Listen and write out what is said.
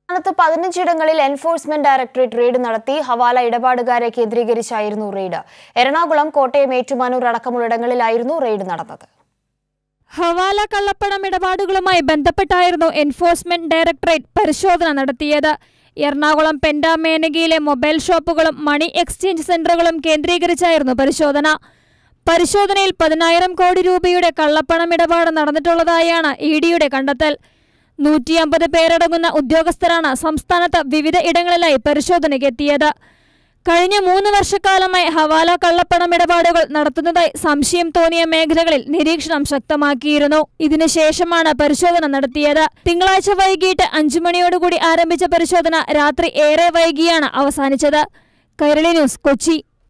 സംസ്ഥാനത്ത് പതിനഞ്ചിടങ്ങളിൽ enforcement directorate raid നടത്തി ഹവാല ഇടപാടുകാരെ കേന്ദ്രീകരിച്ചായിരുന്നു റെയ്ഡ് എറണാകുളം കോട്ടയം ഏറ്റുമാനൂർ അടക്കമുള്ളിടങ്ങളിലായിരുന്നു റെയ്ഡ് നടന്നത് ഹവാല കള്ളപ്പണം ഇടപാടുകളുമായി ബന്ധപ്പെട്ടായിരുന്നു എൻഫോഴ്സ്മെന്റ് ഡയറക്ടറേറ്റ് പരിശോധന നടത്തിയത് എറണാകുളം പെൻഡാമേനകയിലെ മൊബൈൽ ഷോപ്പുകളും മണി എക്സ്ചേഞ്ച് സെന്ററുകളും കേന്ദ്രീകരിച്ചായിരുന്നു പരിശോധന പരിശോധനയിൽ പതിനായിരം കോടി രൂപയുടെ കള്ളപ്പണം ഇടപാട് നടന്നിട്ടുള്ളതായാണ് ഇ ഡിയുടെ കണ്ടെത്തൽ നൂറ്റി അമ്പത് പേരടങ്ങുന്ന ഉദ്യോഗസ്ഥരാണ് സംസ്ഥാനത്ത് വിവിധ ഇടങ്ങളിലായി പരിശോധനയ്ക്കെത്തിയത് കഴിഞ്ഞ മൂന്ന് വർഷക്കാലമായി ഹവാല കള്ളപ്പണം ഇടപാടുകൾ നടത്തുന്നതായി സംശയം തോന്നിയ മേഖലകളിൽ നിരീക്ഷണം ശക്തമാക്കിയിരുന്നു ഇതിനുശേഷമാണ് പരിശോധന നടത്തിയത് തിങ്കളാഴ്ച വൈകിട്ട് അഞ്ചു മണിയോടുകൂടി ആരംഭിച്ച പരിശോധന രാത്രി ഏറെ വൈകിയാണ് അവസാനിച്ചത് കൈരളി ന്യൂസ് കൊച്ചി